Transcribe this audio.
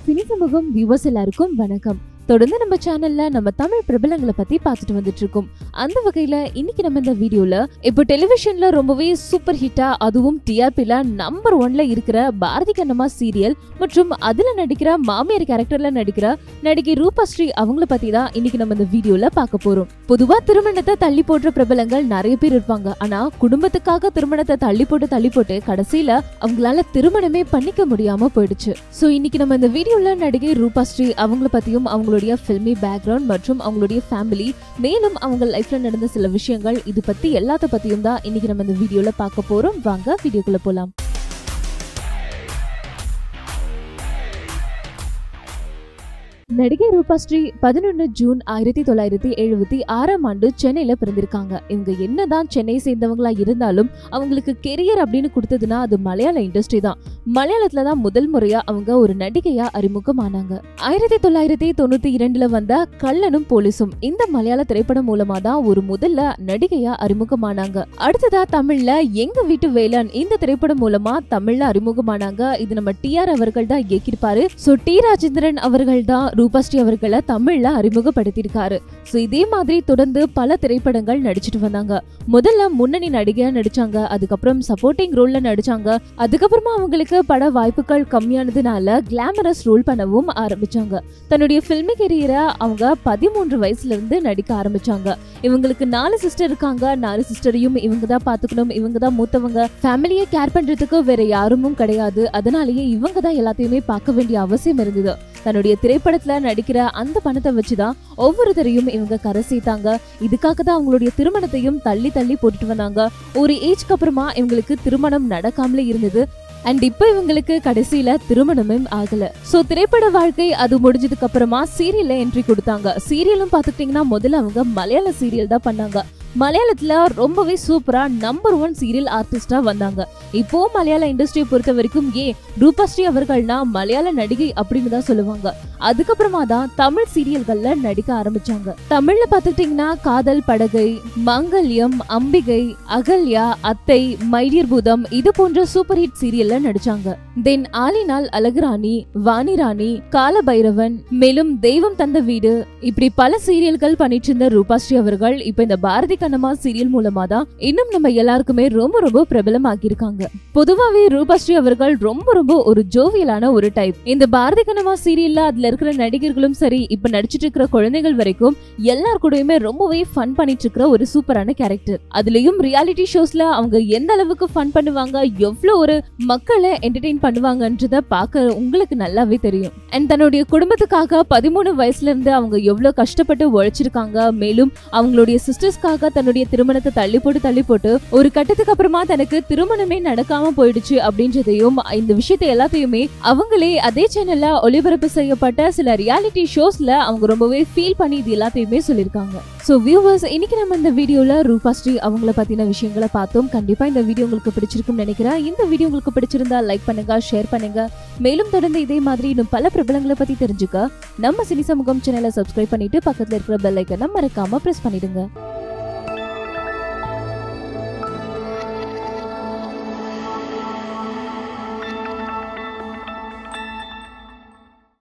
cine சமூகம் viewers எல்லாருக்கும் வணக்கம் தொடர்ந்து நம்ம சேனல்ல நம்ம தமிழ் பிரபலங்களை பத்தி பார்த்துட்டு வந்துட்டு இருக்கோம் அந்த வகையில இன்னைக்கு நம்ம இந்த வீடியோல இப்போ டெலிவிஷன்ல ரொம்பவே சூப்பர் ஹிட்டா அதுவும் டிஆர்பில நம்பர் ஒன்ல இருக்கிற பாரதி கண்ணம்மா சீரியல் மற்றும் அதுல நடிக்கிற மாமியார் கேரக்டர்ல நடிக்கிற நடிகை ரூபாஸ்ரீ அவங்கள பத்தி தான் இன்னைக்கு நம்ம இந்த வீடியோல பார்க்க போறோம் பொதுவா திருமணத்தை தள்ளி போடுற பிரபலங்கள் நிறைய பேர் இருப்பாங்க ஆனா குடும்பத்துக்காக திருமணத்தை தள்ளி போட்டு தள்ளி போட்டு கடைசியில அவங்களால திருமணமே பண்ணிக்க முடியாம போயிடுச்சு சோ இன்னைக்கு நம்ம இந்த வீடியோல நடிகை ரூபாஸ்ரீ அவங்கள பத்தியும் அவங்களுடைய ஃபில்மி பேக்ரவுண்ட் மற்றும் அவங்களுடைய ஃபேமிலி மேலும் அவங்க லைஃப்ல நடந்த சில விஷயங்கள் இது பத்தி எல்லாத்த பத்தியும் தான் இன்னைக்கு நம்ம இந்த வீடியோல பார்க்க போறோம் வாங்க வீடியோக்குள்ள போலாம் நடிகை ரூபாஸ்ரீ பதினொன்னு ஜூன் ஆயிரத்தி தொள்ளாயிரத்தி எழுபத்தி ஆறாம் ஆண்டு சென்னையில பிறந்திருக்காங்க இவங்க என்னதான் சென்னை சேர்ந்தவங்களா இருந்தாலும் அவங்களுக்கு கெரியர் அப்படின்னு கொடுத்ததுன்னா அது மலையாள இண்டஸ்ட்ரி தான் மலையாளத்துல தான் முதல் முறையா அவங்க ஒரு நடிகையா அறிமுகமானாங்க ஆயிரத்தி தொள்ளாயிரத்தி தொண்ணூத்தி இரண்டுல வந்த கள்ளனும் போலீஸும் இந்த மலையாள திரைப்படம் மூலமா தான் ஒரு முதல்ல நடிகையா அறிமுகமானாங்க அடுத்ததா தமிழ்ல எங்க வீட்டு வேலன் இந்த திரைப்படம் மூலமா தமிழ்ல அறிமுகமானாங்க இது நம்ம டி ஆர் அவர்கள் தான் இயக்கியிருப்பாரு சோ டி ராஜேந்திரன் அவர்கள் தான் ரூபாஸ்ரீ அவர்களை தமிழ்ல அறிமுகப்படுத்தியிருக்காரு சோ இதே மாதிரி தொடர்ந்து பல திரைப்படங்கள் நடிச்சிட்டு வந்தாங்க முதல்ல முன்னணி நடிகையா நடிச்சாங்க அதுக்கப்புறம் சப்போர்ட்டிங் ரோல்ல நடிச்சாங்க அதுக்கப்புறமா அவங்களுக்கு பட வாய்ப்புகள் கம்மியானதுனால கிளாமரஸ் ரோல் பண்ணவும் ஆரம்பிச்சாங்க தன்னுடைய ஃபில்மி கெரியரை அவங்க பதிமூன்று வயசுல இருந்து நடிக்க ஆரம்பிச்சாங்க இவங்களுக்கு நாலு சிஸ்டர் இருக்காங்க நாலு சிஸ்டரையும் இவங்க தான் பாத்துக்கணும் இவங்க தான் மூத்தவங்க ஃபேமிலியை கேர் பண்றதுக்கு வேற யாருமும் கிடையாது அதனாலேயே இவங்க தான் எல்லாத்தையுமே பார்க்க வேண்டிய அவசியம் இருந்தது தன்னுடைய திரைப்படத்துல நடிக்கிற அந்த பணத்தை வச்சுதான் ஒவ்வொருத்தரையும் இவங்க கரை சேர்த்தாங்க இதுக்காக தான் அவங்களுடைய திருமணத்தையும் தள்ளி தள்ளி போட்டுட்டு வந்தாங்க ஒரு ஏஜ்க்கு அப்புறமா இவங்களுக்கு திருமணம் நடக்காமலே இருந்தது அண்ட் இப்போ இவங்களுக்கு கடைசியில திருமணமும் ஆகல சோ திரைப்பட வாழ்க்கை அது முடிஞ்சதுக்கு அப்புறமா சீரியல்ல என்ட்ரி கொடுத்தாங்க சீரியலும் பாத்துக்கிட்டீங்கன்னா முதல்ல அவங்க மலையாள சீரியல் தான் பண்ணாங்க மலையாளத்துல ரொம்பவே சூப்பரா நம்பர் ஒன் சீரியல் ஆர்டிஸ்டா வந்தாங்க இப்போ மலையாள இண்டஸ்ட்ரியை பொறுத்த வரைக்கும் ஏன் ரூபாஸ்ரீ அவர்கள்னா மலையாள நடிகை அப்படின்னு தான் சொல்லுவாங்க அதுக்கப்புறமா தான் தமிழ் சீரியல்கள்ல நடிக்க ஆரம்பிச்சாங்க தமிழ்ல பாத்துக்கிட்டீங்கன்னா காதல் படகை மங்கல்யம் அம்பிகை அகல்யா அத்தை மைடியர் பூதம் இது போன்ற சூப்பர் ஹிட் சீரியல்ல நடிச்சாங்க தென் ஆலினால் அழகுராணி வாணிராணி காலபைரவன் மேலும் தெய்வம் தந்த வீடு இப்படி பல சீரியல்கள் பண்ணிட்டு இருந்த ரூபாஸ்ரீ அவர்கள் இப்ப இந்த பாரதி கண்ணம்மா சீரியல் மூலமா தான் இன்னும் நம்ம எல்லாருக்குமே ரொம்ப ரொம்ப பிரபலம் ஆகியிருக்காங்க பொதுவாவே ரூபாஸ்ரீ அவர்கள் ரொம்ப ரொம்ப ஒரு ஜோவியலான ஒரு டைப் இந்த பாரதி கண்ணம்மா சீரியல்ல அதுல இருக்கிற நடிகர்களும் சரி இப்ப நடிச்சிட்டு இருக்கிற குழந்தைகள் வரைக்கும் எல்லார் கூடயுமே ரொம்பவே ஃபன் பண்ணிட்டு இருக்கிற ஒரு சூப்பரான கேரக்டர் அதுலயும் ரியாலிட்டி ஷோஸ்ல அவங்க எந்த அளவுக்கு ஃபன் பண்ணுவாங்க எவ்வளவு ஒரு மக்களை என்டர்டெயின் பண்ணுவாங்கன்றத பார்க்க உங்களுக்கு நல்லாவே தெரியும் அண்ட் தன்னுடைய குடும்பத்துக்காக பதிமூணு வயசுல இருந்து அவங்க எவ்வளவு கஷ்டப்பட்டு உழைச்சிருக்காங்க மேலும் அவங்களுடைய சிஸ்டர்ஸ்க்காக தன்னுடைய திருமணத்தை தள்ளி போட்டு தள்ளி போட்டு ஒரு கட்டத்துக்கு அப்புறமா தனக்கு திருமணமே நடக்காம போயிடுச்சு அப்படின்றதையும் இந்த விஷயத்தை எல்லாத்தையுமே அவங்களே அதே சேனல்ல ஒளிபரப்பு செய்யப்பட்ட சில ரியாலிட்டி ஷோஸ்ல அவங்க ரொம்பவே ஃபீல் பண்ணி இது எல்லாத்தையுமே சொல்லியிருக்காங்க ஸோ வியூவர்ஸ் இன்னைக்கு நம்ம இந்த வீடியோல ரூபாஸ்ரீ அவங்கள பத்தின விஷயங்களை பார்த்தோம் கண்டிப்பா இந்த வீடியோ உங்களுக்கு பிடிச்சிருக்கும்னு நினைக்கிறேன் இந்த வீடியோ உங்களுக்கு பிடிச்சிருந்தா லைக் பண்ணுங்க ஷேர் பண்ணுங்க மேலும் தொடர்ந்து இதே மாதிரி இன்னும் பல பிரபலங்களை பத்தி தெரிஞ்சுக்க நம்ம சினி சமூகம் சேனலை சப்ஸ்கிரைப் பண்ணிட்டு பக்கத்துல இருக்கிற பெல் ஐக்கனை மறக்காம பிரஸ் பண்ணிடுங்க